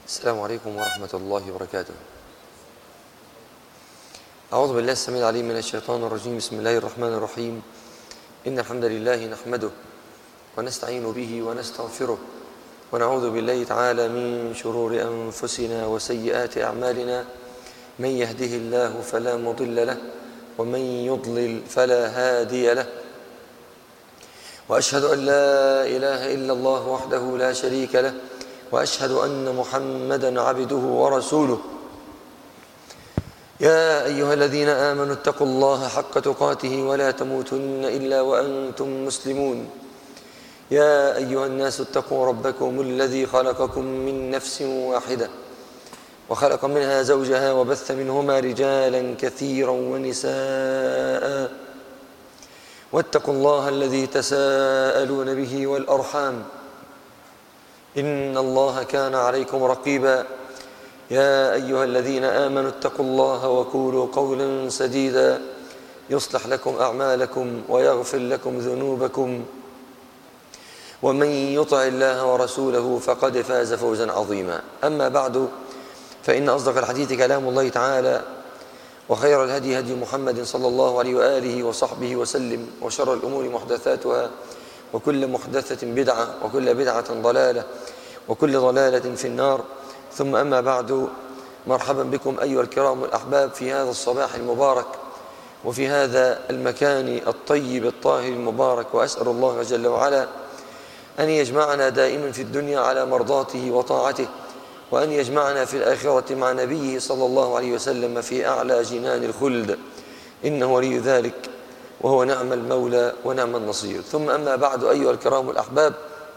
السلام عليكم ورحمة الله وبركاته أعوذ بالله السميع العليم من الشيطان الرجيم بسم الله الرحمن الرحيم إن الحمد لله نحمده ونستعين به ونستغفره ونعوذ بالله تعالى من شرور أنفسنا وسيئات أعمالنا من يهده الله فلا مضل له ومن يضلل فلا هادي له وأشهد أن لا إله إلا الله وحده لا شريك له وأشهد أن محمدا عبده ورسوله يا أيها الذين آمنوا اتقوا الله حق تقاته ولا تموتن إلا وأنتم مسلمون يا أيها الناس اتقوا ربكم الذي خلقكم من نفس واحدة وخلق منها زوجها وبث منهما رجالا كثيرا ونساء واتقوا الله الذي تساءلون به والأرحام إن الله كان عليكم رقيبا يا أيها الذين آمنوا اتقوا الله وقولوا قولا سديدا يصلح لكم أعمالكم ويغفر لكم ذنوبكم ومن يطع الله ورسوله فقد فاز فوزا عظيما أما بعد فإن أصدق الحديث كلام الله تعالى وخير الهدي هدي محمد صلى الله عليه وآله وصحبه وسلم وشر الأمور محدثاتها وكل محدثة بدعة وكل بدعة ضلالة وكل ضلالة في النار ثم أما بعد مرحبا بكم أيها الكرام الأحباب في هذا الصباح المبارك وفي هذا المكان الطيب الطاهر المبارك وأسأل الله جل وعلا أن يجمعنا دائما في الدنيا على مرضاته وطاعته وأن يجمعنا في الآخرة مع نبيه صلى الله عليه وسلم في أعلى جنان الخلد إنه ولي ذلك وهو نعم المولى ونعم النصير ثم أما بعد أيها الكرام الأحباب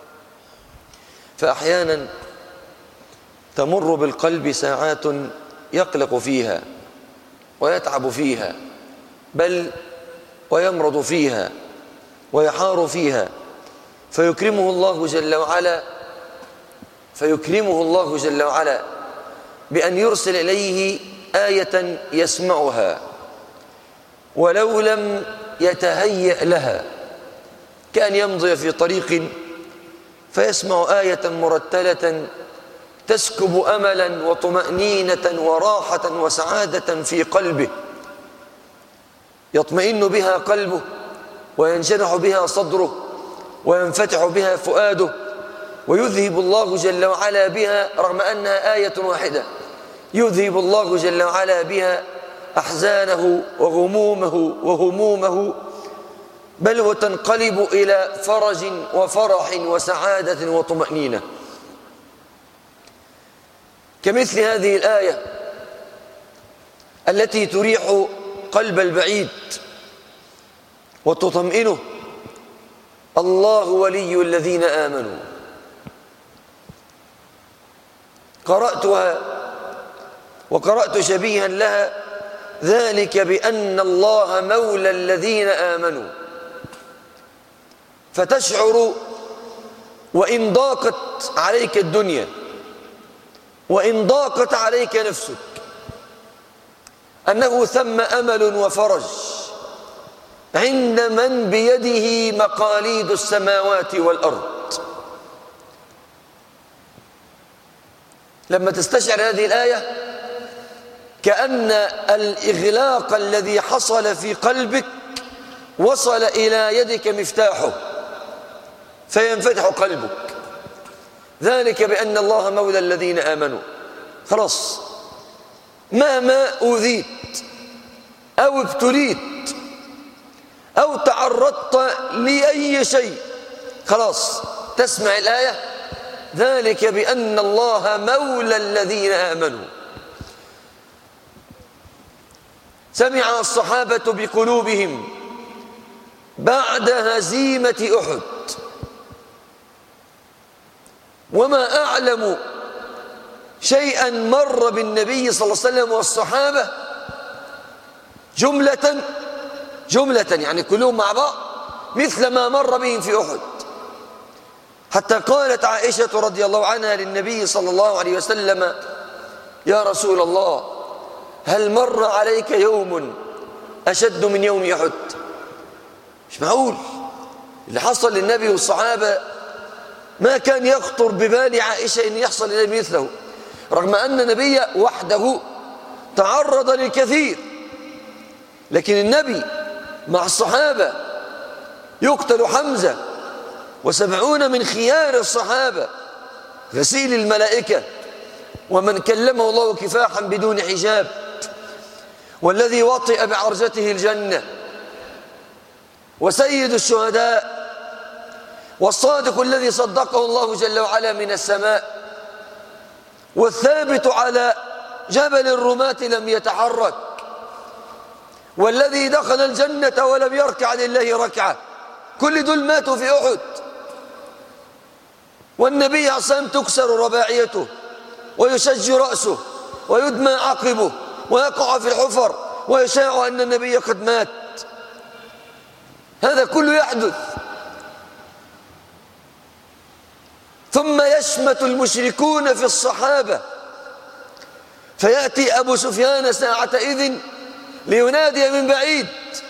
فأحيانا تمر بالقلب ساعات يقلق فيها ويتعب فيها بل ويمرض فيها ويحار فيها فيكرمه الله جل وعلا فيكرمه الله جل وعلا بأن يرسل إليه آية يسمعها ولو لم يتهيأ لها كان يمضي في طريق فيسمع آية مرتلة تسكب أملا وطمأنينة وراحة وسعادة في قلبه يطمئن بها قلبه وينشرح بها صدره وينفتح بها فؤاده ويذهب الله جل وعلا بها رغم أنها آية واحدة يذهب الله جل وعلا بها أحزانه وغمومه وهمومه بل وتنقلب إلى فرج وفرح وسعادة وطمأنينة كمثل هذه الآية التي تريح قلب البعيد وتطمئنه الله ولي الذين آمنوا قرأتها وقرأت شبيها لها ذلك بأن الله مولى الذين آمنوا فتشعر وإن ضاقت عليك الدنيا وإن ضاقت عليك نفسك أنه ثم أمل وفرج عند من بيده مقاليد السماوات والأرض لما تستشعر هذه الآية كأن الإغلاق الذي حصل في قلبك وصل إلى يدك مفتاحه فينفتح قلبك ذلك بأن الله مولى الذين آمنوا خلاص مهما أوذيت أو ابتليت أو تعرضت لأي شيء خلاص تسمع الآية ذلك بأن الله مولى الذين آمنوا سمع الصحابة بقلوبهم بعد هزيمة أحد وما أعلم شيئا مر بالنبي صلى الله عليه وسلم والصحابة جملة جملة يعني كلهم مع بعض مثل ما مر بهم في أحد حتى قالت عائشة رضي الله عنها للنبي صلى الله عليه وسلم يا رسول الله هل مر عليك يوم أشد من يوم أحد مش معقول اللي حصل للنبي والصحابة ما كان يخطر ببال عائشة أن يحصل إليه مثله رغم أن النبي وحده تعرض للكثير لكن النبي مع الصحابة يقتل حمزة وسبعون من خيار الصحابة غسيل الملائكة ومن كلمه الله كفاحا بدون حجاب والذي وطئ بعرجته الجنة وسيد الشهداء والصادق الذي صدقه الله جل وعلا من السماء والثابت على جبل الرماة لم يتحرك والذي دخل الجنة ولم يركع لله ركعة كل دول ماتوا في أحد والنبي عليه الصلاة والسلام تكسر رباعيته ويشج رأسه ويدمى عقبه ويقع في الحفر ويشاع أن النبي قد مات هذا كله يحدث ثم يشمت المشركون في الصحابة فيأتي أبو سفيان ساعة إذن لينادي من بعيد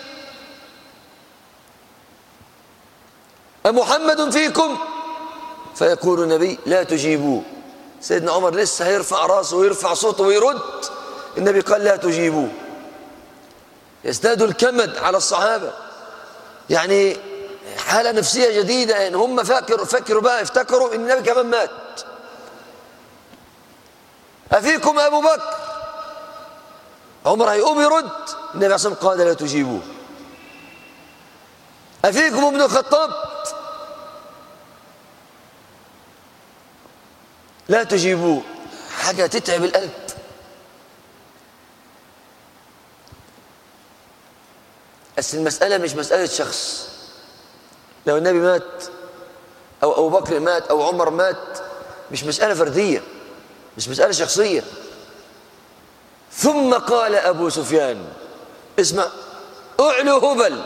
أمحمد فيكم فيقول النبي لا تجيبوه سيدنا عمر لسه هيرفع راسه ويرفع صوته ويرد النبي قال لا تجيبوه يزداد الكمد على الصحابة يعني حالة نفسية جديدة يعني هم فكروا فكروا بقى افتكروا ان النبي كمان مات أفيكم أبو بكر عمر هيقوم يرد النبي عليه الصلاة والسلام قال لا تجيبوه أفيكم ابن الخطاب لا تجيبوه حاجة تتعب القلب أصل المسألة مش مسألة شخص لو النبي مات أو أبو بكر مات أو عمر مات مش مسألة فردية مش مسألة شخصية ثم قال أبو سفيان اسمع أعلو هبل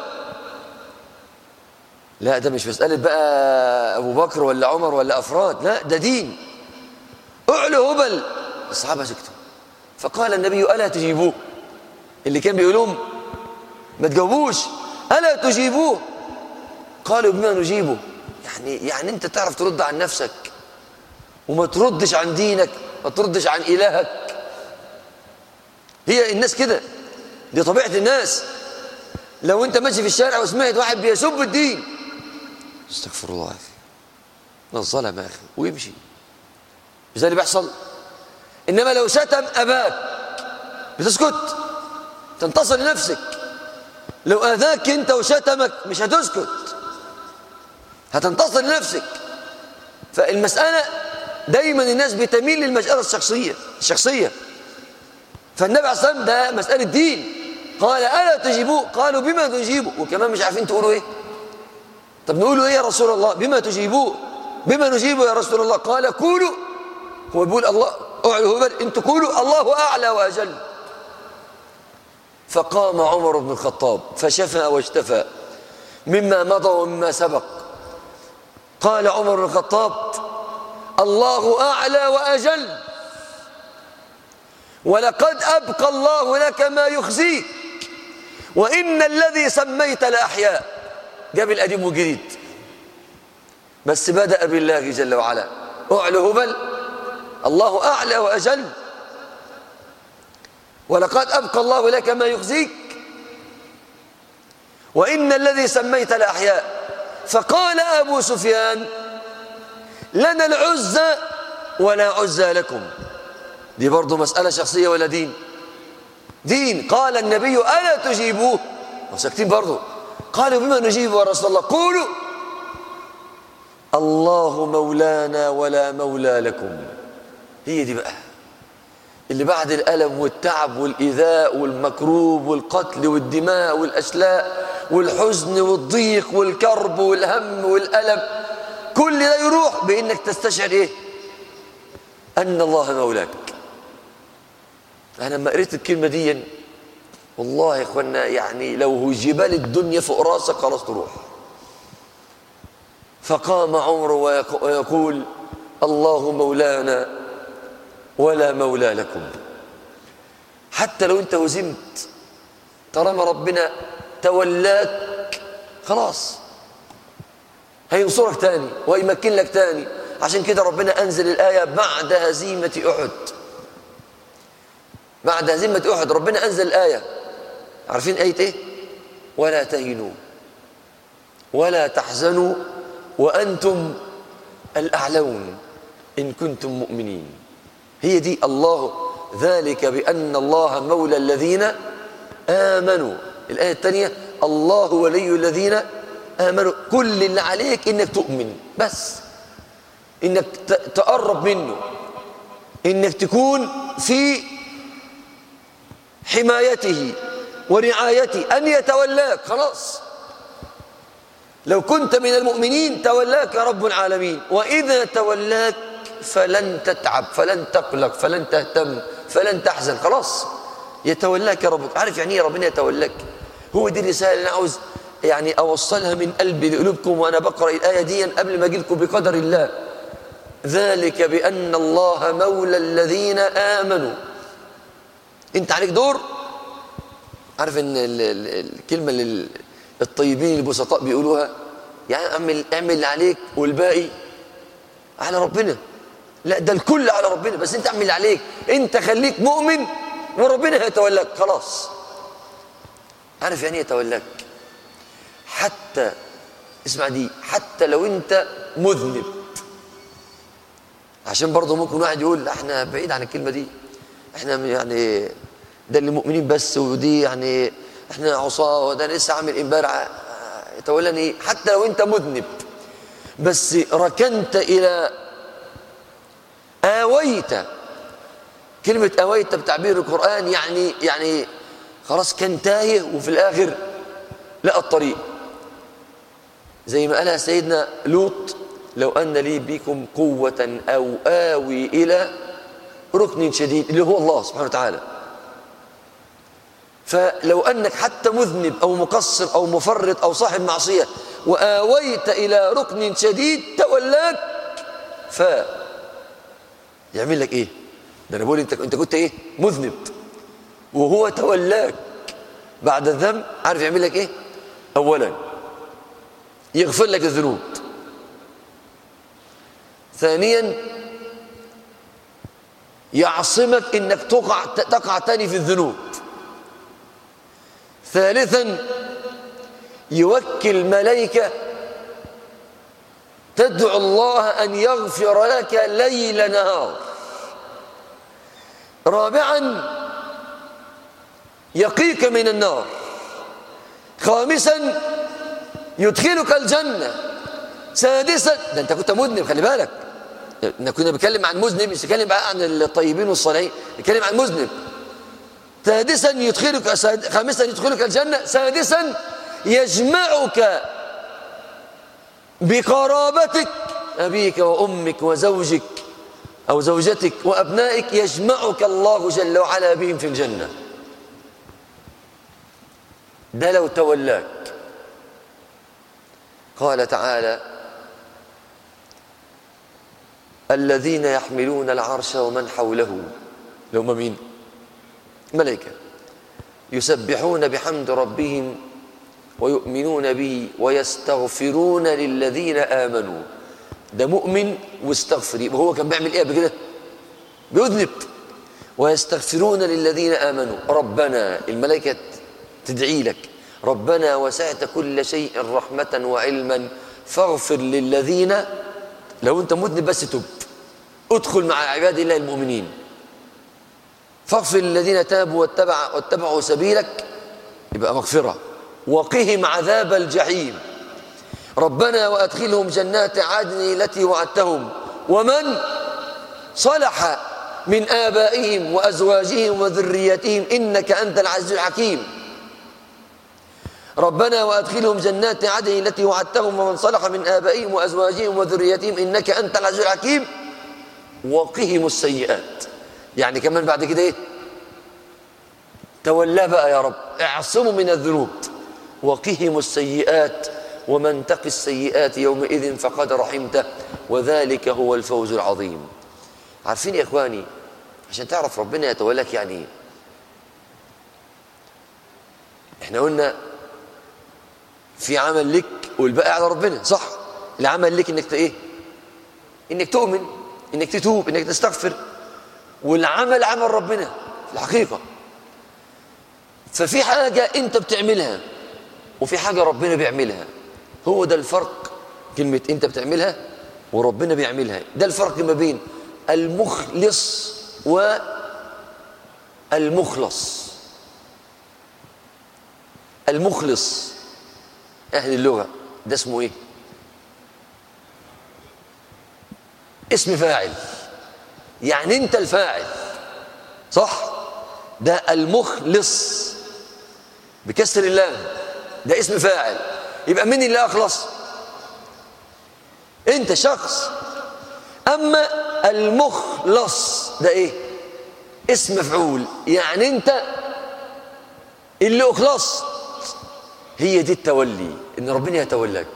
لا ده مش مسألة بقى أبو بكر ولا عمر ولا أفراد لا ده دين أعلو هبل الصحابة سكتوا فقال النبي ألا تجيبوه اللي كان بيقولهم ما تجاوبوش ألا تجيبوه قالوا بما نجيبه يعني يعني أنت تعرف ترد عن نفسك وما تردش عن دينك ما تردش عن إلهك هي الناس كده دي طبيعة الناس لو أنت ماشي في الشارع وسمعت واحد بيسب الدين استغفر الله يا أخي ده الظلم يا أخي ويمشي مش ده اللي بيحصل إنما لو شتم أباك بتسكت تنتصر لنفسك لو آذاك أنت وشتمك مش هتسكت هتنتصر لنفسك فالمسألة دايما الناس بتميل للمسألة الشخصية الشخصية فالنبي عليه الصلاة والسلام ده مسألة دين قال ألا تجيبوه قالوا بما تجيبوا وكمان مش عارفين تقولوا إيه طب نقولوا إيه يا رسول الله بما تجيبوه بما نجيبه يا رسول الله قال قولوا هو بيقول الله اعلوا هبل انتوا قولوا الله أعلى وأجل فقام عمر بن الخطاب فشفى واشتفى مما مضى ومما سبق قال عمر بن الخطاب الله أعلى وأجل ولقد أبقى الله لك ما يخزيك وإن الذي سميت لأحياء جاب القديم والجديد بس بدأ بالله جل وعلا أعلى هبل الله أعلى وأجل ولقد أبقى الله لك ما يخزيك وإن الذي سميت لأحياء فقال أبو سفيان لنا العزة ولا عزة لكم دي برضو مسألة شخصية ولا دين دين قال النبي ألا تجيبوه وساكتين برضو قالوا بما نجيبه يا رسول الله قولوا الله مولانا ولا مولى لكم هي دي بقى اللي بعد الألم والتعب والإيذاء والمكروب والقتل والدماء والأشلاء والحزن والضيق والكرب والهم والألم كل ده يروح بإنك تستشعر إيه أن الله مولاك أنا لما قريت الكلمة دي والله يا إخوانا يعني لو هو جبال الدنيا فوق راسك خلاص تروح فقام عمر ويقول الله مولانا ولا مولى لكم حتى لو انت هزمت طالما ربنا تولاك خلاص هينصرك تاني ويمكن لك تاني عشان كده ربنا أنزل الآية بعد هزيمة أحد بعد هزيمة أحد ربنا أنزل آية عارفين آية إيه؟ ولا تهنوا ولا تحزنوا وأنتم الأعلون إن كنتم مؤمنين هي دي الله ذلك بأن الله مولى الذين آمنوا الآية الثانية الله ولي الذين آمنوا كل اللي عليك إنك تؤمن بس إنك تقرب منه إنك تكون في حمايته ورعايته أن يتولاك خلاص لو كنت من المؤمنين تولاك رب العالمين وإذا تولاك فلن تتعب فلن تقلق فلن تهتم فلن تحزن خلاص يتولاك ربك عارف يعني ايه ربنا يتولاك هو دي الرسالة اللي أنا عاوز يعني أوصلها من قلبي لقلوبكم وأنا بقرأ الآية دي قبل ما أجي لكم بقدر الله ذلك بأن الله مولى الذين آمنوا أنت عليك دور عارف ان الكلمه اللي الطيبين البسطاء بيقولوها يعني اعمل اعمل اللي عليك والباقي على ربنا لا ده الكل على ربنا بس انت اعمل اللي عليك انت خليك مؤمن وربنا هيتولاك خلاص عارف يعني يتولاك حتى اسمع دي حتى لو انت مذنب عشان برضه ممكن واحد يقول احنا بعيد عن الكلمه دي احنا يعني ده اللي مؤمنين بس ودي يعني احنا عصاه وده لسه عامل امبارح يتولاني حتى لو انت مذنب بس ركنت الى آويت كلمة آويت بتعبير القرآن يعني يعني خلاص كان تايه وفي الآخر لقى الطريق زي ما قالها سيدنا لوط لو أن لي بكم قوة أو آوي إلى ركن شديد اللي هو الله سبحانه وتعالى فلو أنك حتى مذنب أو مقصر أو مفرط أو صاحب معصية وآويت إلى ركن شديد تولاك ف يعمل لك إيه ده أنا بقول أنت أنت كنت إيه مذنب وهو تولاك بعد الذنب عارف يعمل لك إيه أولا يغفر لك الذنوب ثانيا يعصمك انك تقع تقع تاني في الذنوب ثالثا يوكل ملائكة تدعو الله أن يغفر لك ليل نهار رابعا يقيك من النار خامسا يدخلك الجنة سادسا ده انت كنت مذنب خلي بالك احنا كنا بنتكلم عن مذنب مش بنتكلم بقى عن الطيبين والصالحين بنتكلم عن مذنب سادسا يدخلك خامسا يدخلك الجنة سادسا يجمعك بقرابتك أبيك وأمك وزوجك أو زوجتك وأبنائك يجمعك الله جل وعلا بهم في الجنة ده لو تولاك قال تعالى الذين يحملون العرش ومن حوله لو مين ملائكة يسبحون بحمد ربهم ويؤمنون به ويستغفرون للذين آمنوا ده مؤمن واستغفر يبقى هو كان بيعمل ايه قبل كده بيذنب ويستغفرون للذين آمنوا ربنا الملائكة تدعي لك ربنا وسعت كل شيء رحمة وعلما فاغفر للذين لو انت مذنب بس تب ادخل مع عباد الله المؤمنين فاغفر للذين تابوا واتبع واتبعوا سبيلك يبقى مغفرة وقهم عذاب الجحيم ربنا وأدخلهم جنات عدن التي وعدتهم ومن صلح من آبائهم وأزواجهم وذريتهم إنك أنت العزيز الحكيم ربنا وأدخلهم جنات عدن التي وعدتهم ومن صلح من آبائهم وأزواجهم وذريتهم إنك أنت العزيز الحكيم وقهم السيئات يعني كمان بعد كده ايه تولى بقى يا رب اعصموا من الذنوب وقهم السيئات ومن تقي السيئات يومئذ فقد رحمته وذلك هو الفوز العظيم عارفين يا اخواني عشان تعرف ربنا يتولاك يعني ايه احنا قلنا في عمل لك والباقي على ربنا صح العمل لك انك ايه انك تؤمن انك تتوب انك تستغفر والعمل عمل ربنا الحقيقة ففي حاجة أنت بتعملها وفي حاجة ربنا بيعملها هو ده الفرق كلمة أنت بتعملها وربنا بيعملها ده الفرق ما بين المخلص والمخلص المخلص أهل اللغة ده اسمه إيه اسم فاعل يعني أنت الفاعل صح ده المخلص بكسر اللام ده اسم فاعل يبقى مين اللي أخلص أنت شخص أما المخلص ده إيه اسم مفعول يعني أنت اللي أخلصت هي دي التولي إن ربنا يتولاك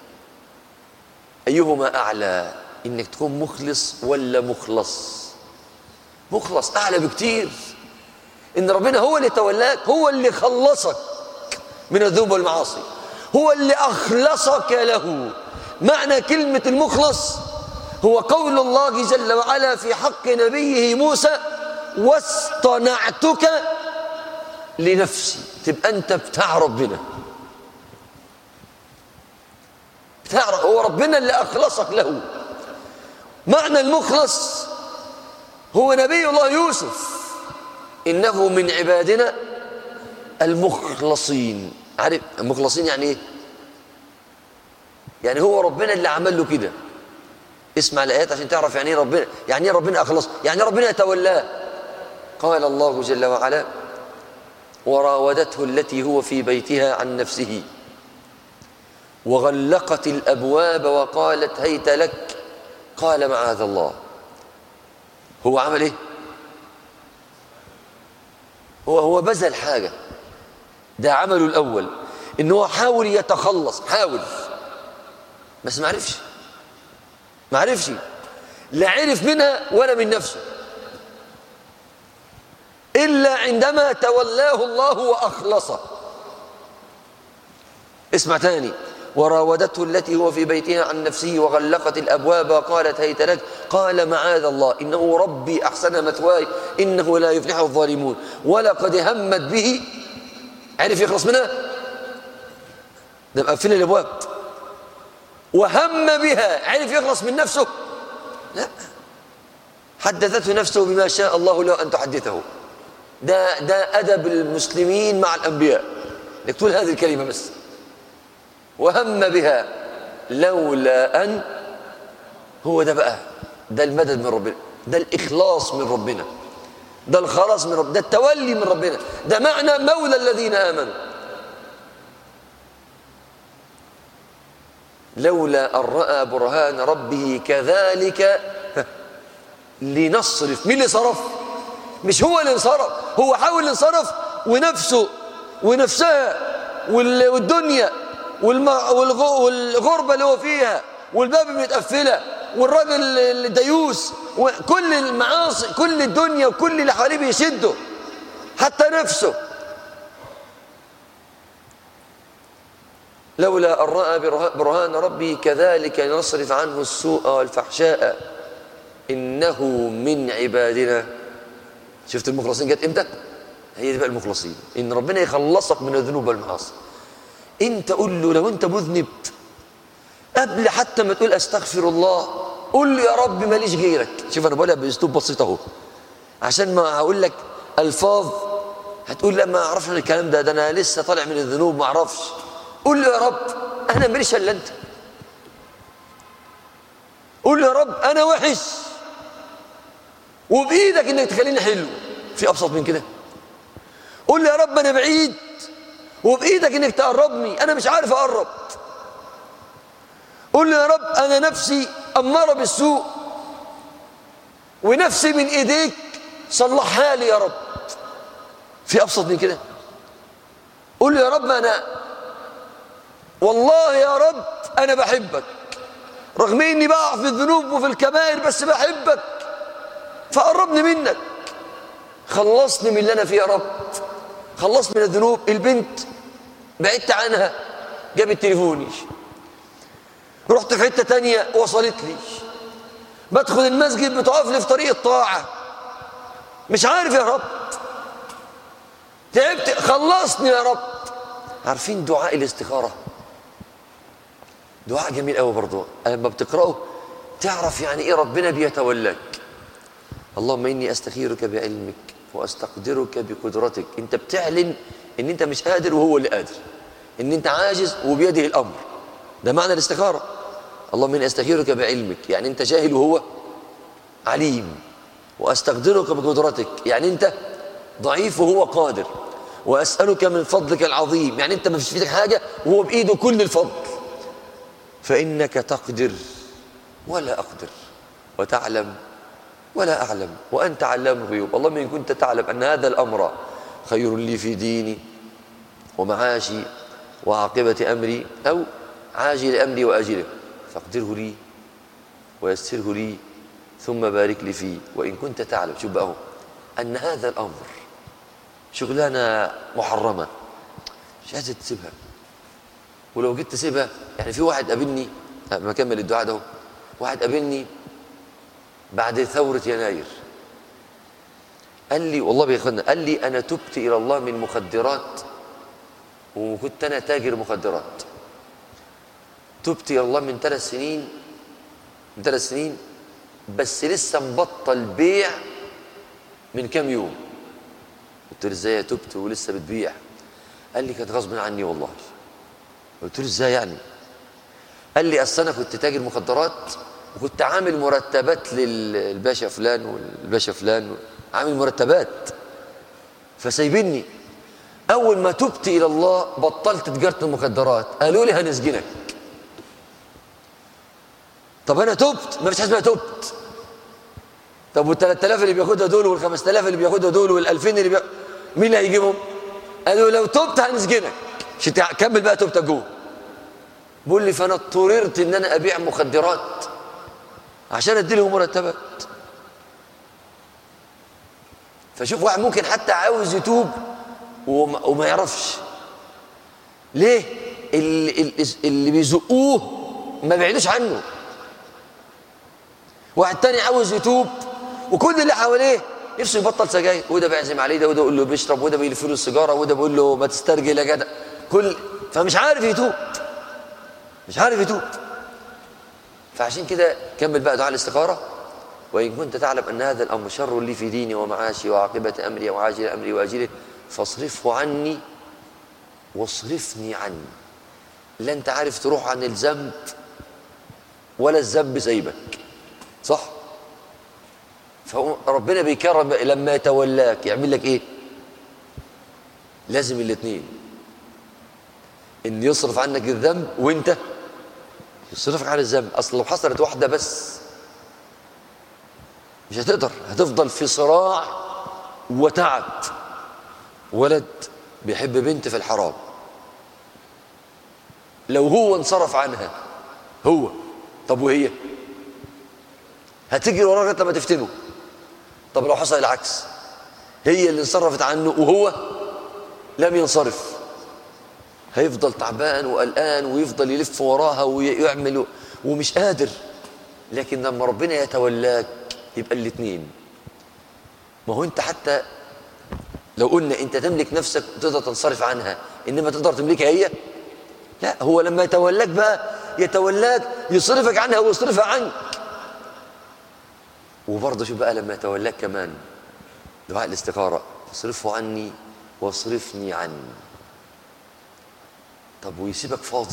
أيهما أعلى إنك تكون مخلص ولا مخلص مخلص أعلى بكتير إن ربنا هو اللي تولاك هو اللي خلصك من الذنوب والمعاصي هو اللي أخلصك له معنى كلمة المخلص هو قول الله جل وعلا في حق نبيه موسى واصطنعتك لنفسي تبقى أنت بتاع ربنا بتاع هو ربنا اللي أخلصك له معنى المخلص هو نبي الله يوسف إنه من عبادنا المخلصين عارف المخلصين يعني إيه يعني هو ربنا اللي عمل له كده اسمع الآيات عشان تعرف يعني ايه ربنا يعني ايه ربنا أخلص يعني ربنا يتولاه قال الله جل وعلا وراودته التي هو في بيتها عن نفسه وغلقت الأبواب وقالت هيت لك قال معاذ الله هو عمل ايه هو هو بذل حاجة ده عمله الأول إن هو حاول يتخلص حاول بس ما عرفش ما عرفش لا عرف منها ولا من نفسه إلا عندما تولاه الله وأخلصه اسمع تاني وراودته التي هو في بيتها عن نفسه وغلقت الأبواب وقالت هيت لك قال معاذ الله إنه ربي أحسن مثواي إنه لا يفلح الظالمون ولقد همت به عرف يخلص منها ده مقفل الأبواب وهم بها عرف يخلص من نفسه لا حدثته نفسه بما شاء الله له أن تحدثه ده ده أدب المسلمين مع الأنبياء انك تقول هذه الكلمة بس وهم بها لولا أن هو ده بقى ده المدد من ربنا ده الإخلاص من ربنا ده الخلاص من ربنا ده التولي من ربنا ده معنى مولى الذين آمنوا لولا أن رأى برهان ربه كذلك لنصرف مين اللي صرف مش هو اللي انصرف هو حاول ينصرف ونفسه ونفسها والدنيا والغربة اللي هو فيها والباب متقفلة والراجل الديوس وكل المعاصي كل الدنيا وكل اللي حواليه بيشده حتى نفسه لولا أن رأى برهان ربه كذلك نصرف عنه السوء والفحشاء إنه من عبادنا شفت المخلصين جت إمتى؟ هي دي بقى المخلصين إن ربنا يخلصك من الذنوب والمعاصي انت قول له لو انت مذنب قبل حتى ما تقول استغفر الله قول له يا رب ماليش غيرك شوف انا بقولها باسلوب بسيط اهو عشان ما هقول لك الفاظ هتقول لا ما اعرفش الكلام ده ده انا لسه طالع من الذنوب ما اعرفش قول له يا رب انا ماليش الا انت قول له يا رب انا وحش وبايدك انك تخليني حلو في ابسط من كده قول له يا رب انا بعيد وبايدك انك تقربني انا مش عارف اقرب قول لي يا رب انا نفسي اماره بالسوء ونفسي من ايديك صلحها لي يا رب في ابسط من كده قول لي يا رب انا والله يا رب انا بحبك رغم اني بقع في الذنوب وفي الكبائر بس بحبك فقربني منك خلصني من اللي انا فيه يا رب خلصت من الذنوب البنت بعدت عنها جابت تليفوني رحت في حته تانية وصلت لي بدخل المسجد بتقف لي في طريق الطاعه مش عارف يا رب تعبت خلصني يا رب عارفين دعاء الاستخارة دعاء جميل قوي برضه لما بتقرأه تعرف يعني ايه ربنا بيتولاك اللهم اني استخيرك بعلمك واستقدرك بقدرتك انت بتعلن ان انت مش قادر وهو اللي قادر ان انت عاجز وبيده الامر ده معنى الاستخاره اللهم اني استخيرك بعلمك يعني انت جاهل وهو عليم واستقدرك بقدرتك يعني انت ضعيف وهو قادر واسالك من فضلك العظيم يعني انت ما فيش في ايدك حاجه وهو بايده كل الفضل فانك تقدر ولا اقدر وتعلم ولا اعلم وانت علام الغيوب اللهم ان كنت تعلم ان هذا الامر خير لي في ديني ومعاشي وعاقبه امري او عاجل امري واجله فاقدره لي ويسره لي ثم بارك لي فيه وان كنت تعلم شوف بقى هو ان هذا الامر شغلانه محرمه مش عايز تسيبها ولو جيت تسيبها يعني في واحد قابلني ما اكمل الدعاء ده واحد قابلني بعد ثورة يناير قال لي والله بياخدنا قال لي أنا تبت إلى الله من مخدرات وكنت أنا تاجر مخدرات تبت إلى الله من ثلاث سنين من ثلاث سنين بس لسه مبطل بيع من كام يوم قلت له ازاي تبت ولسه بتبيع قال لي كانت غصب عني والله قلت له ازاي يعني قال لي اصل انا كنت تاجر مخدرات وكنت عامل مرتبات للباشا فلان والباشا فلان عامل مرتبات فسايبني اول ما تبت الى الله بطلت تجاره المخدرات قالوا لي هنسجنك طب انا تبت ما فيش حاجه اسمها تبت طب وال 3000 اللي بياخدها دول وال 5000 اللي بياخدها دول وال 2000 اللي بياخدها مين اللي هيجيبهم؟ قالوا لو تبت هنسجنك مش كمل بقى توبتك جوه بيقول لي فانا اضطررت ان انا ابيع مخدرات عشان ادي لهم مرتبات فشوف واحد ممكن حتى عاوز يتوب وما, وما يعرفش ليه اللي, اللي بيزقوه ما بيعدوش عنه واحد تاني عاوز يتوب وكل اللي حواليه نفسه يبطل سجاير وده بيعزم عليه ده وده يقول له بيشرب وده بيلف له السيجاره وده بيقول له ما تسترجل يا جدع كل فمش عارف يتوب مش عارف يتوب فعشان كده كمل بقى دعاء الاستخاره وان كنت تعلم ان هذا الامر شر لي في ديني ومعاشي وعاقبه امري وعاجل امري واجله فاصرفه عني واصرفني عنه لا انت عارف تروح عن الذنب ولا الذنب سايبك صح فربنا بيكرم لما يتولاك يعمل لك ايه لازم الاثنين ان يصرف عنك الذنب وانت يصرفك عن الذنب اصل لو حصلت واحده بس مش هتقدر هتفضل في صراع وتعب ولد بيحب بنت في الحرام لو هو انصرف عنها هو طب وهي هتجري وراه لغايه لما تفتنه طب لو حصل العكس هي اللي انصرفت عنه وهو لم ينصرف هيفضل تعبان وقلقان ويفضل يلف وراها ويعمل ومش قادر لكن لما ربنا يتولاك يبقى الاثنين ما هو انت حتى لو قلنا انت تملك نفسك تقدر تنصرف عنها انما تقدر تملكها هي لا هو لما يتولاك بقى يتولاك يصرفك عنها ويصرفها عنك وبرضه شوف بقى لما يتولاك كمان دعاء الاستخاره اصرفه عني واصرفني عنه طب ويسيبك فاضي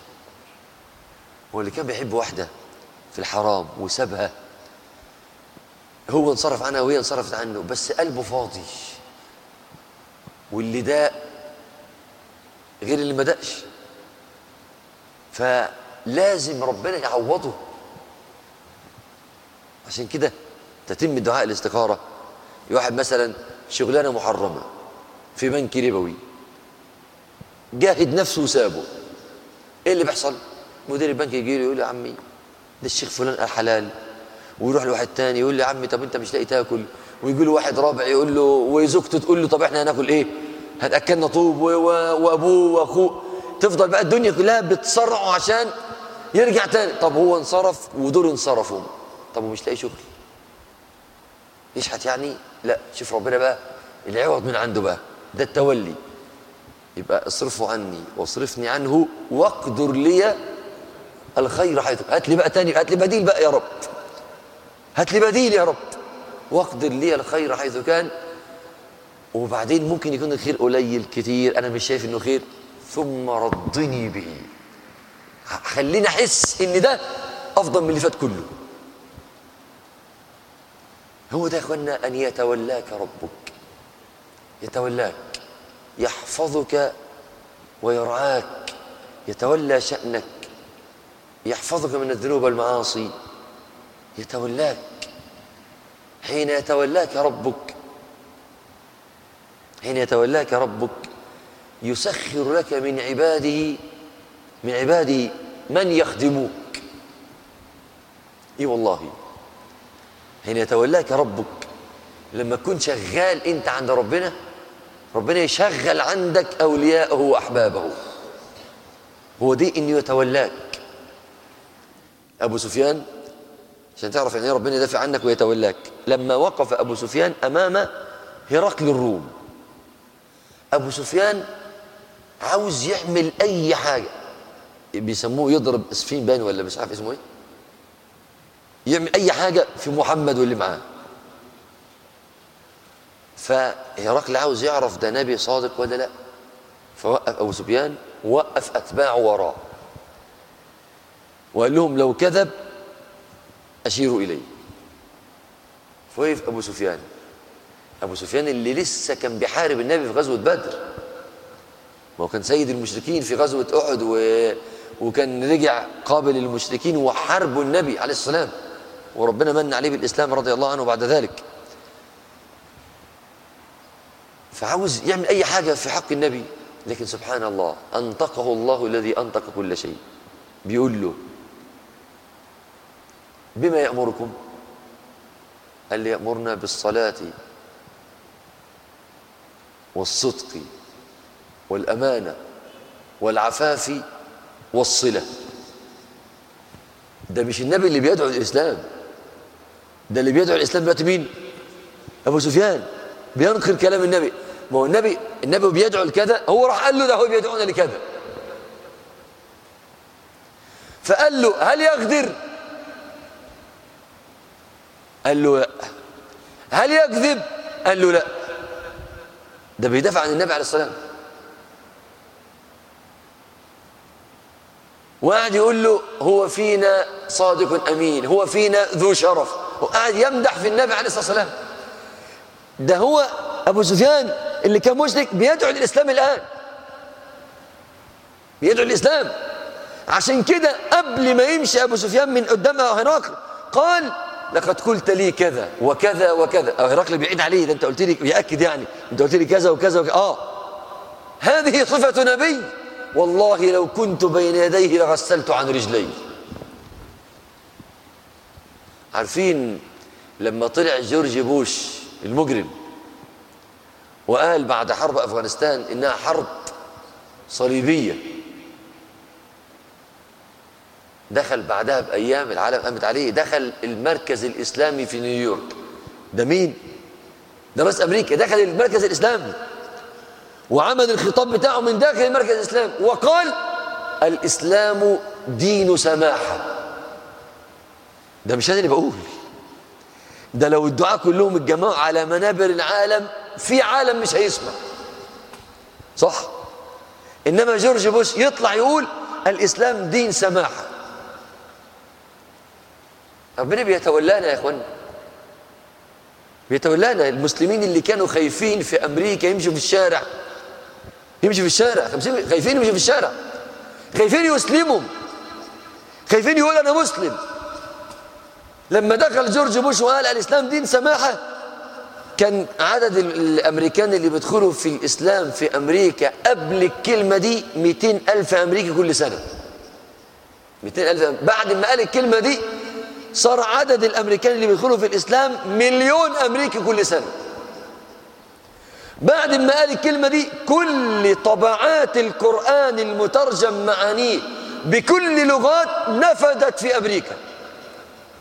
هو اللي كان بيحب واحدة في الحرام وسابها هو انصرف عنها وهي انصرفت عنه بس قلبه فاضي واللي ده غير اللي ما دقش فلازم ربنا يعوضه عشان كده تتم دعاء الاستخارة واحد مثلا شغلانة محرمة في بنك ربوي جاهد نفسه وسابه ايه اللي بيحصل مدير البنك يجي له يقول له يا عمي ده الشيخ فلان قال حلال ويروح لواحد تاني يقول له يا عمي طب انت مش لاقي تاكل ويجي له واحد رابع يقول له وزوجته تقول له طب احنا هناكل ايه هتاكلنا طوب وابوه واخوه تفضل بقى الدنيا كلها بتصرعه عشان يرجع تاني طب هو انصرف ودول انصرفوا طب ومش لاقي شغل يشحت يعني لا شوف ربنا بقى العوض من عنده بقى ده التولي يبقى اصرفه عني واصرفني عنه واقدر لي الخير حيث هات لي بقى تاني هات لي بديل بقى يا رب هات لي بديل يا رب واقدر لي الخير حيث كان وبعدين ممكن يكون الخير قليل كتير انا مش شايف انه خير ثم ردني به خليني احس ان ده افضل من اللي فات كله هو ده يا اخوانا ان يتولاك ربك يتولاك يحفظك ويرعاك يتولى شأنك يحفظك من الذنوب والمعاصي يتولاك حين يتولاك ربك حين يتولاك ربك يسخر لك من عباده من عباده من يخدموك اي والله حين يتولاك ربك لما تكون شغال انت عند ربنا ربنا يشغل عندك اولياءه واحبابه هو دي انه يتولاك ابو سفيان عشان تعرف يعني ربنا يدافع عنك ويتولاك لما وقف ابو سفيان امام هرقل الروم ابو سفيان عاوز يعمل اي حاجه بيسموه يضرب اسفين بان ولا مش عارف اسمه ايه يعمل اي حاجه في محمد واللي معاه فهرقل عاوز يعرف ده نبي صادق ولا لا فوقف ابو سفيان وقف اتباعه وراه وقال لهم لو كذب اشيروا اليه فوقف ابو سفيان ابو سفيان اللي لسه كان بيحارب النبي في غزوه بدر ما هو كان سيد المشركين في غزوه احد و... وكان رجع قابل المشركين وحاربوا النبي عليه السلام وربنا من عليه بالاسلام رضي الله عنه بعد ذلك فعاوز يعمل اي حاجه في حق النبي لكن سبحان الله انطقه الله الذي انطق كل شيء بيقول له بما يامركم قال لي يامرنا بالصلاه والصدق والامانه والعفاف والصله ده مش النبي اللي بيدعو الاسلام ده اللي بيدعو الاسلام دلوقتي مين ابو سفيان بينقل كلام النبي ما هو النبي النبي بيدعو لكذا هو راح قال له ده هو بيدعونا لكذا فقال له هل يقدر قال له لا هل يكذب قال له لا ده بيدافع عن النبي عليه الصلاه والسلام وقعد يقول له هو فينا صادق امين هو فينا ذو شرف وقعد يمدح في النبي عليه الصلاه والسلام ده هو ابو سفيان اللي كان مشرك بيدعو للاسلام الان بيدعو للاسلام عشان كده قبل ما يمشي ابو سفيان من قدام هرقل قال لقد قلت لي كذا وكذا وكذا او هرقل بيعيد عليه ده انت قلت لي بياكد يعني انت قلت لي كذا وكذا, وكذا. اه هذه صفه نبي والله لو كنت بين يديه لغسلت عن رجلي عارفين لما طلع جورج بوش المجرم وقال بعد حرب افغانستان انها حرب صليبيه دخل بعدها بايام العالم قامت عليه دخل المركز الاسلامي في نيويورك ده مين ده بس امريكا دخل المركز الاسلامي وعمل الخطاب بتاعه من داخل المركز الاسلامي وقال الاسلام دين سماحه ده مش انا اللي بقول ده لو الدعاء كلهم اتجمعوا على منابر العالم في عالم مش هيسمع صح انما جورج بوش يطلع يقول الاسلام دين سماحه ربنا بيتولانا يا اخوانا بيتولانا المسلمين اللي كانوا خايفين في امريكا يمشوا في الشارع يمشي في الشارع خايفين يمشي في الشارع خايفين يسلموا خايفين يقول انا مسلم لما دخل جورج بوش وقال الاسلام دين سماحه كان عدد الامريكان اللي بيدخلوا في الاسلام في امريكا قبل الكلمه دي 200 الف امريكي كل سنه 200 الف بعد ما قال الكلمه دي صار عدد الامريكان اللي بيدخلوا في الاسلام مليون امريكي كل سنه بعد ما قال الكلمه دي كل طبعات القران المترجم معانيه بكل لغات نفدت في امريكا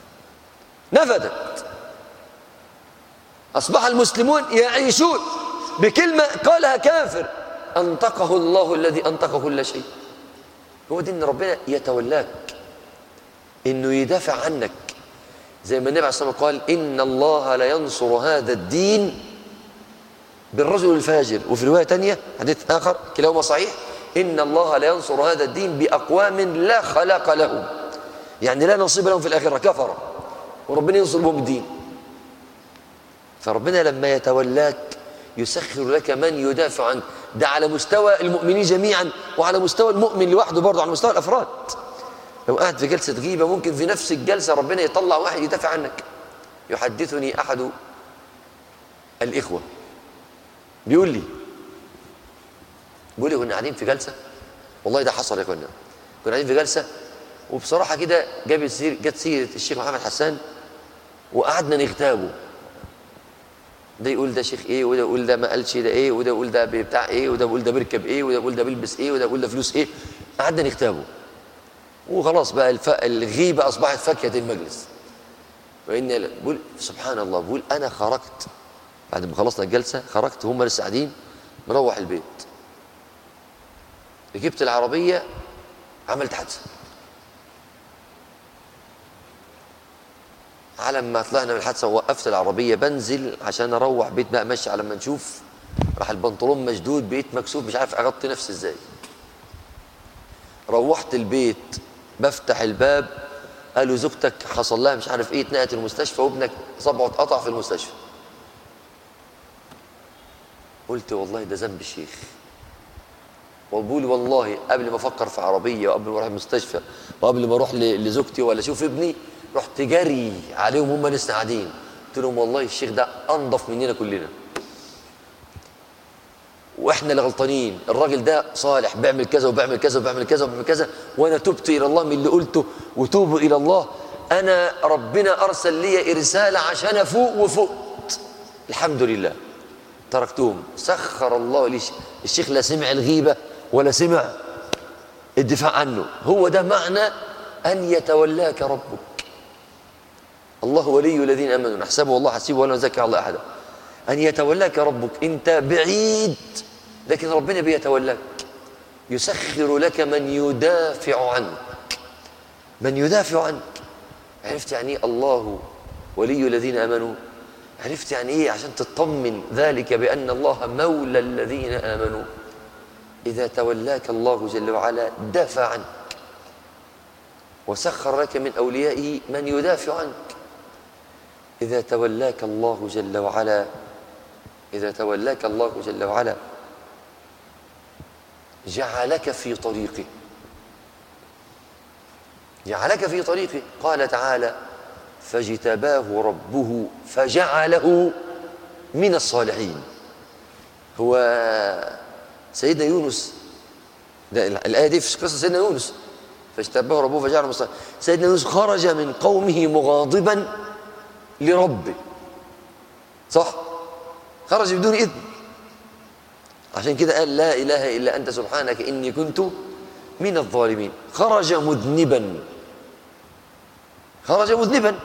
نفدت اصبح المسلمون يعيشون بكلمة قالها كافر أنطقه الله الذي أنطق كل شيء هو دي ان ربنا يتولاك انه يدافع عنك زي ما النبي عليه الصلاه والسلام قال ان الله لا ينصر هذا الدين بالرجل الفاجر وفي روايه ثانيه حديث اخر كلاهما صحيح ان الله لا ينصر هذا الدين باقوام لا خلاق لهم يعني لا نصيب لهم في الاخره كفر وربنا ينصر بهم الدين فربنا لما يتولاك يسخر لك من يدافع عنك ده على مستوى المؤمنين جميعا وعلى مستوى المؤمن لوحده برضه على مستوى الافراد لو قاعد في جلسه غيبه ممكن في نفس الجلسه ربنا يطلع واحد يدافع عنك يحدثني احد الاخوه بيقول لي بيقول لي كنا قاعدين في جلسه والله ده حصل يا كنا كنا قاعدين في جلسه وبصراحه كده جاب سير جت سيره الشيخ محمد حسان وقعدنا نغتابه ده يقول ده شيخ ايه وده يقول ده ما قالش ده ايه وده يقول ده بتاع ايه وده يقول ده بيركب ايه وده يقول ده بيلبس ايه وده يقول ده فلوس ايه قعدنا نغتابه وخلاص بقى الف... الغيبه اصبحت فاكهه المجلس وان بقول سبحان الله بقول انا خرجت بعد ما خلصنا الجلسه خرجت هم لسه قاعدين مروح البيت ركبت العربيه عملت حادثه على ما طلعنا من الحادثه ووقفت العربيه بنزل عشان اروح بيت بقى ماشي على ما نشوف راح البنطلون مشدود بقيت مكسوف مش عارف اغطي نفسي ازاي روحت البيت بفتح الباب قالوا زوجتك حصل لها مش عارف ايه اتنقلت المستشفى وابنك صبعه اتقطع في المستشفى قلت والله ده ذنب الشيخ وبقول والله قبل ما افكر في عربيه وقبل ما اروح المستشفى وقبل ما اروح ل- لزوجتي ولا اشوف ابني رحت جري عليهم هم لسه قاعدين قلت لهم والله الشيخ ده انضف مننا كلنا واحنا اللي غلطانين الراجل ده صالح بيعمل كذا وبيعمل كذا وبيعمل كذا وبيعمل كذا وانا تبت الى الله من اللي قلته وتوبوا الى الله انا ربنا ارسل لي ارسال عشان افوق وفقت الحمد لله تركتهم سخر الله لي الشيخ لا سمع الغيبه ولا سمع الدفاع عنه هو ده معنى ان يتولاك ربك الله ولي الذين امنوا نحسبه والله حسيبه ولا نزكي على الله احدا ان يتولاك ربك انت بعيد لكن ربنا بيتولاك يسخر لك من يدافع عنك من يدافع عنك عرفت يعني ايه الله ولي الذين امنوا عرفت يعني ايه عشان تطمن ذلك بان الله مولى الذين امنوا اذا تولاك الله جل وعلا دافع عنك وسخر لك من اوليائه من يدافع عنك إذا تولاك الله جل وعلا إذا تولاك الله جل وعلا جعلك في طريقه جعلك في طريقه قال تعالى فاجتباه ربه فجعله من الصالحين هو سيدنا يونس ده الآية دي في قصة سيدنا يونس فاجتباه ربه فجعله من الصالحين سيدنا يونس خرج من قومه مغاضبا لربه صح خرج بدون إذن عشان كده قال لا إله إلا أنت سبحانك إني كنت من الظالمين خرج مذنبا خرج مذنبا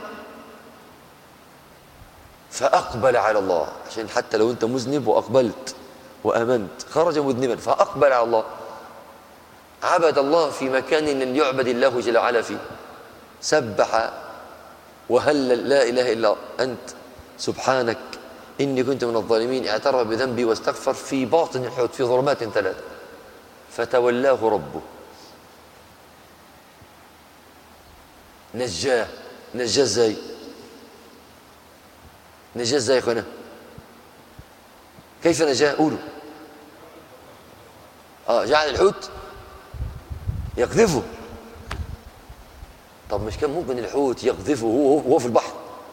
فأقبل على الله عشان حتى لو أنت مذنب وأقبلت وآمنت خرج مذنبا فأقبل على الله عبد الله في مكان لن يعبد الله جل وعلا فيه سبح وهلل لا اله الا انت سبحانك اني كنت من الظالمين اعترف بذنبي واستغفر في باطن الحوت في ظلمات ثلاث فتولاه ربه نجاه نجاه ازاي نجاه ازاي يا اخوانا كيف نجاه قولوا اه جعل الحوت يقذفه طب مش كان ممكن الحوت يقذفه هو وهو في البحر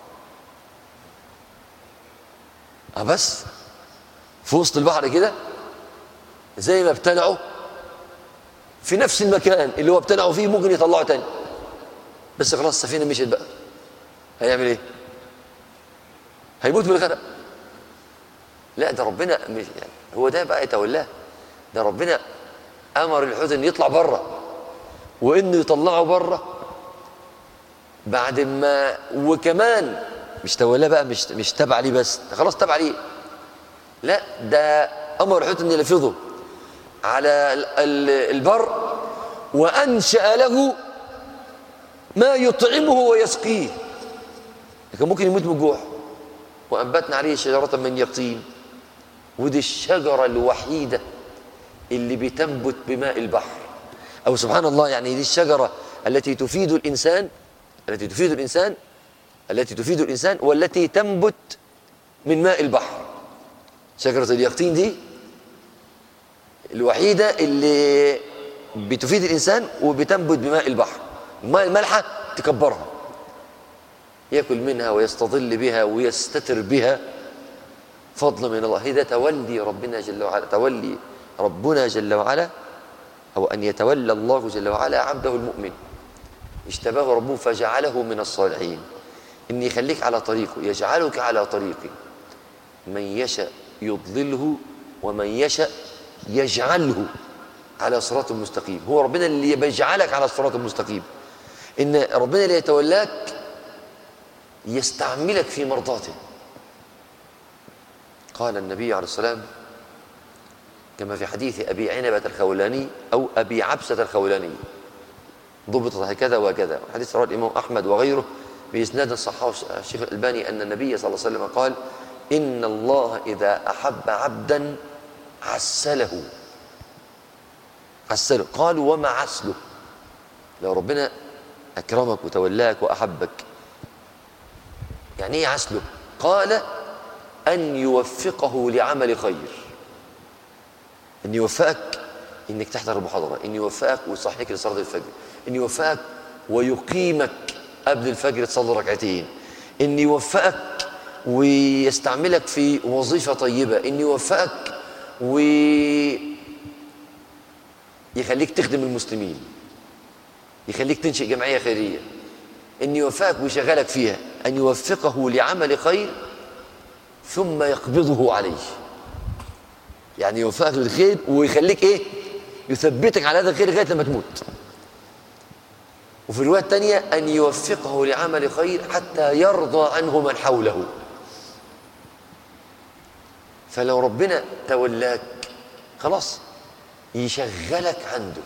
اه بس في وسط البحر كده زي ما ابتلعوا في نفس المكان اللي هو ابتلعوا فيه ممكن يطلعوا تاني بس خلاص السفينه مشيت بقى هيعمل ايه؟ هيموت من الغرق لا ده ربنا مش يعني هو ده بقى يتولاه ده ربنا امر الحوت ان يطلع بره وانه يطلعه بره بعد ما وكمان مش تولاه بقى مش مش تابع ليه بس ده خلاص تابع ليه لا ده أمر الحوت أن يلفظه على ال- ال- البر وأنشأ له ما يطعمه ويسقيه لكن ممكن يموت من الجوع وأنبتنا عليه شجرة من يقطين ودي الشجرة الوحيدة اللي بتنبت بماء البحر أو سبحان الله يعني دي الشجرة التي تفيد الإنسان التي تفيد الإنسان التي تفيد الإنسان والتي تنبت من ماء البحر شجرة اليقطين دي الوحيدة اللي بتفيد الإنسان وبتنبت بماء البحر الماء المالحة تكبرها يأكل منها ويستظل بها ويستتر بها فضل من الله هذا تولي ربنا جل وعلا تولي ربنا جل وعلا أو أن يتولى الله جل وعلا عبده المؤمن اجتباه ربه فجعله من الصالحين إن يخليك على طريقه يجعلك على طريقه من يشاء يضلله ومن يشاء يجعله على صراط مستقيم هو ربنا اللي بيجعلك على الصراط المستقيم إن ربنا اللي يتولاك يستعملك في مرضاته قال النبي عليه السلام كما في حديث أبي عنبة الخولاني أو أبي عبسة الخولاني ضبطت هكذا وكذا حديث رواه الإمام أحمد وغيره بإسناد صححه الشيخ الألباني أن النبي صلى الله عليه وسلم قال إن الله إذا أحب عبدا عسله عسله قالوا وما عسله لو ربنا أكرمك وتولاك وأحبك يعني إيه عسله قال أن يوفقه لعمل خير أن يوفقك إنك تحضر المحاضرة أن يوفقك ويصحيك لصلاة الفجر أن يوفقك ويقيمك قبل الفجر تصلي ركعتين أن يوفقك ويستعملك في وظيفة طيبة أن يوفقك ويخليك تخدم المسلمين يخليك تنشئ جمعية خيرية أن يوفقك ويشغلك فيها أن يوفقه لعمل خير ثم يقبضه عليه يعني يوفقك للخير ويخليك ايه يثبتك على هذا الخير لغايه لما تموت وفي الروايه الثانيه ان يوفقه لعمل خير حتى يرضى عنه من حوله فلو ربنا تولاك خلاص يشغلك عنده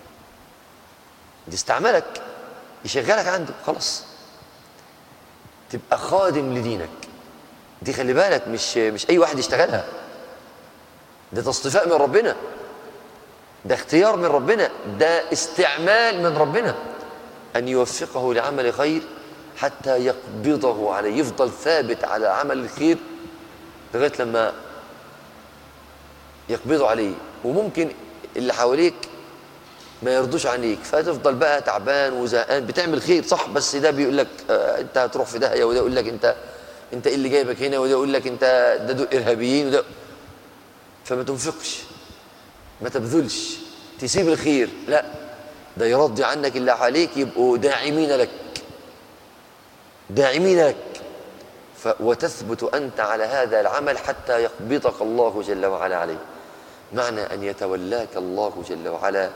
دي استعملك يشغلك عنده خلاص تبقى خادم لدينك دي خلي بالك مش مش اي واحد يشتغلها ده تصطفاء من ربنا ده اختيار من ربنا ده استعمال من ربنا ان يوفقه لعمل خير حتى يقبضه عليه يفضل ثابت على عمل الخير لغايه لما يقبضه عليه وممكن اللي حواليك ما يرضوش عنيك فتفضل بقى تعبان وزهقان بتعمل خير صح بس ده بيقول لك آه انت هتروح في داهيه وده يقول لك انت انت ايه اللي جايبك هنا وده يقول لك انت ده دول ارهابيين وده فما تنفقش ما تبذلش تسيب الخير لا ده يرضي عنك اللي عليك يبقوا داعمين لك داعمين لك ف وتثبت انت على هذا العمل حتى يقبضك الله جل وعلا عليه معنى ان يتولاك الله جل وعلا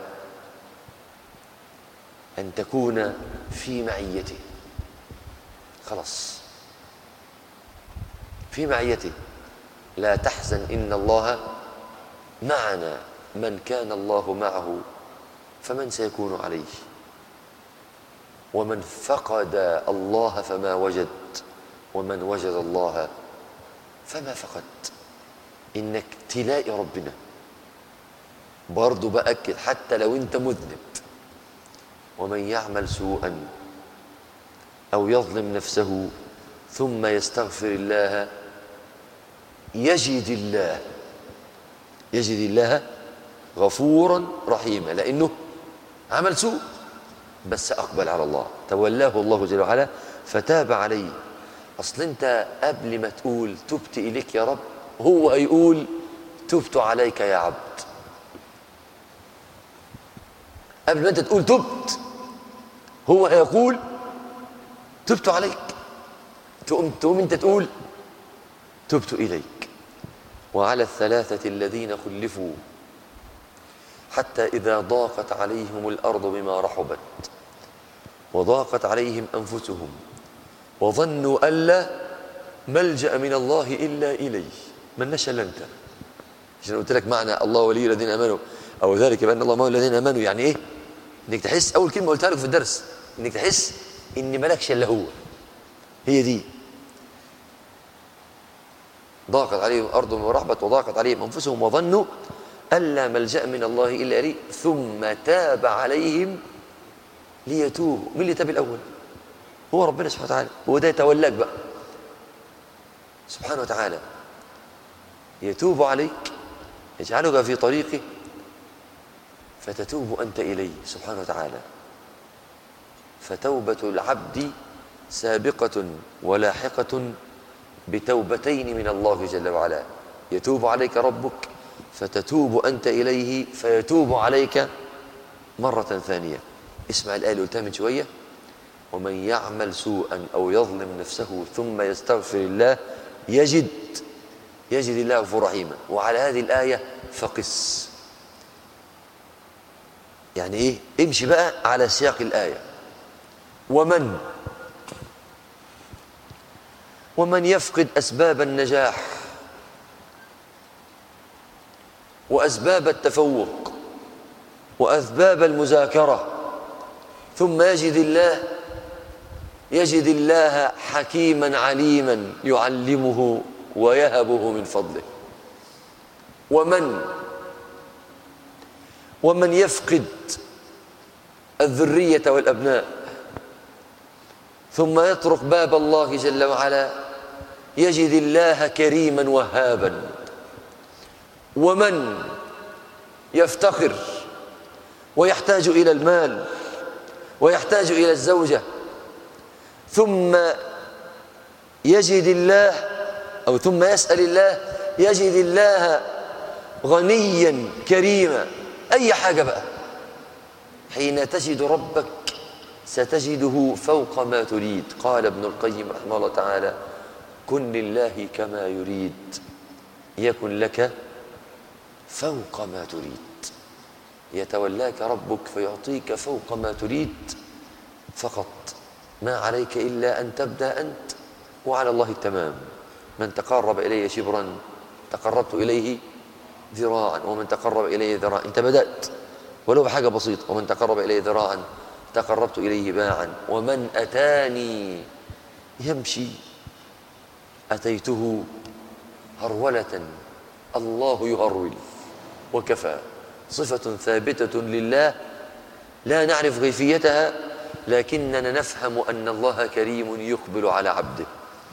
ان تكون في معيته خلاص في معيته لا تحزن ان الله معنا من كان الله معه فمن سيكون عليه ومن فقد الله فما وجد ومن وجد الله فما فقد انك تلاقي ربنا برضه باكد حتى لو انت مذنب ومن يعمل سوءا او يظلم نفسه ثم يستغفر الله يجد الله يجد الله غفورا رحيما لانه عمل سوء بس اقبل على الله تولاه الله جل وعلا فتاب عليه اصل انت قبل ما تقول تبت اليك يا رب هو هيقول تبت عليك يا عبد قبل ما انت تقول تبت هو هيقول تبت عليك تقوم تقوم انت تقول تبت اليك وعلى الثلاثه الذين خلفوا حتى اذا ضاقت عليهم الارض بما رحبت وضاقت عليهم انفسهم وظنوا ان لا ملجا من الله الا اليه ملناش الا انت عشان قلت لك معنى الله ولي الذين امنوا او ذلك بان الله مولى الذين امنوا يعني ايه انك تحس اول كلمه قلتها لك في الدرس انك تحس ان مالكش الا هو هي دي ضاقت عليهم ارضهم ورحبت وضاقت عليهم انفسهم وظنوا الا ملجا من الله الا اليه ثم تاب عليهم ليتوبوا مين اللي تاب الاول هو ربنا سبحانه وتعالى هو ده يتولاك بقى سبحانه وتعالى يتوب عليك يجعلك في طريقه فتتوب انت اليه سبحانه وتعالى فتوبه العبد سابقه ولاحقه بتوبتين من الله جل وعلا يتوب عليك ربك فتتوب انت اليه فيتوب عليك مره ثانيه اسمع الايه اللي قلتها من شويه ومن يعمل سوءا او يظلم نفسه ثم يستغفر الله يجد يجد الله غفور رحيما وعلى هذه الايه فقس يعني ايه امشي بقى على سياق الايه ومن ومن يفقد اسباب النجاح واسباب التفوق واسباب المذاكره ثم يجد الله يجد الله حكيما عليما يعلمه ويهبه من فضله ومن ومن يفقد الذريه والابناء ثم يطرق باب الله جل وعلا يجد الله كريما وهابا ومن يفتقر ويحتاج الى المال ويحتاج الى الزوجه ثم يجد الله او ثم يسال الله يجد الله غنيا كريما اي حاجه بقى حين تجد ربك ستجده فوق ما تريد قال ابن القيم رحمه الله تعالى كن لله كما يريد يكن لك فوق ما تريد يتولاك ربك فيعطيك فوق ما تريد فقط ما عليك الا ان تبدا انت وعلى الله التمام من تقرب الي شبرا تقربت اليه ذراعا ومن تقرب الي ذراعا انت بدات ولو بحاجه بسيطه ومن تقرب الي ذراعا تقربت اليه باعا ومن اتاني يمشي اتيته هروله الله يهرول وكفى صفه ثابته لله لا نعرف كيفيتها لكننا نفهم ان الله كريم يقبل على عبده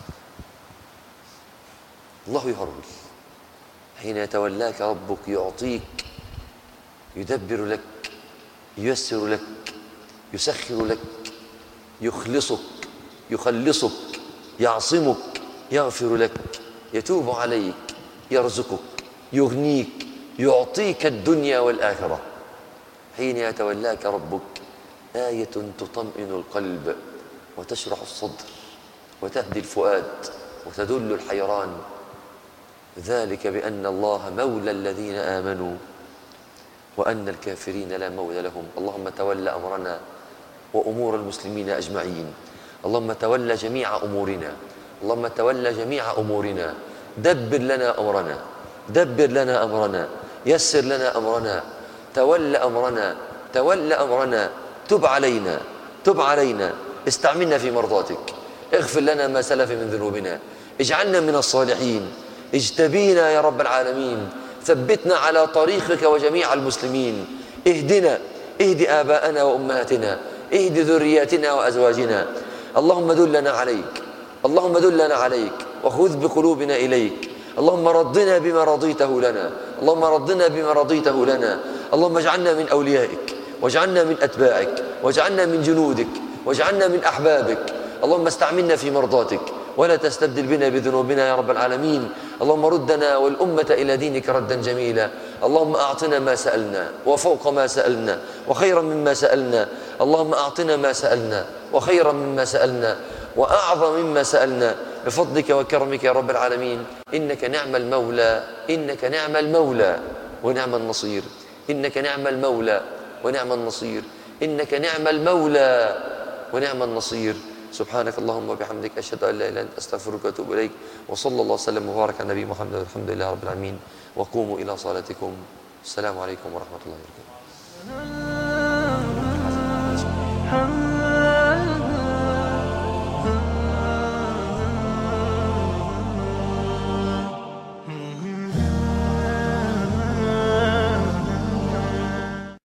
الله يهرول حين يتولاك ربك يعطيك يدبر لك ييسر لك يسخر لك يخلصك يخلصك يعصمك يغفر لك يتوب عليك يرزقك يغنيك يعطيك الدنيا والاخره حين يتولاك ربك ايه تطمئن القلب وتشرح الصدر وتهدي الفؤاد وتدل الحيران ذلك بان الله مولى الذين امنوا وان الكافرين لا مولى لهم اللهم تول امرنا وامور المسلمين اجمعين اللهم تول جميع امورنا اللهم تول جميع امورنا دبر لنا امرنا دبر لنا امرنا يسر لنا امرنا تول امرنا تول امرنا تب علينا تب علينا استعملنا في مرضاتك اغفر لنا ما سلف من ذنوبنا اجعلنا من الصالحين اجتبينا يا رب العالمين ثبتنا على طريقك وجميع المسلمين اهدنا اهد آباءنا وأمهاتنا اهد ذرياتنا وأزواجنا اللهم دلنا عليك اللهم دلنا عليك وخذ بقلوبنا إليك اللهم رضنا بما رضيته لنا اللهم رضنا بما رضيته لنا اللهم اجعلنا من أوليائك واجعلنا من أتباعك واجعلنا من جنودك واجعلنا من أحبابك اللهم استعملنا في مرضاتك ولا تستبدل بنا بذنوبنا يا رب العالمين اللهم ردنا والأمة إلى دينك ردا جميلا اللهم أعطنا ما سألنا وفوق ما سألنا وخيرا مما سألنا اللهم أعطنا ما سألنا وخيرا مما سألنا وأعظم مما سألنا بفضلك وكرمك يا رب العالمين إنك نعم المولى إنك نعم المولى ونعم النصير إنك نعم المولى ونعم النصير إنك نعم المولى ونعم النصير سبحانك اللهم وبحمدك أشهد أن لا إله إلا أنت أستغفرك وأتوب إليك وصلى الله وسلم وبارك على نبي محمد والحمد لله رب العالمين وقوموا إلى صلاتكم السلام عليكم ورحمة الله وبركاته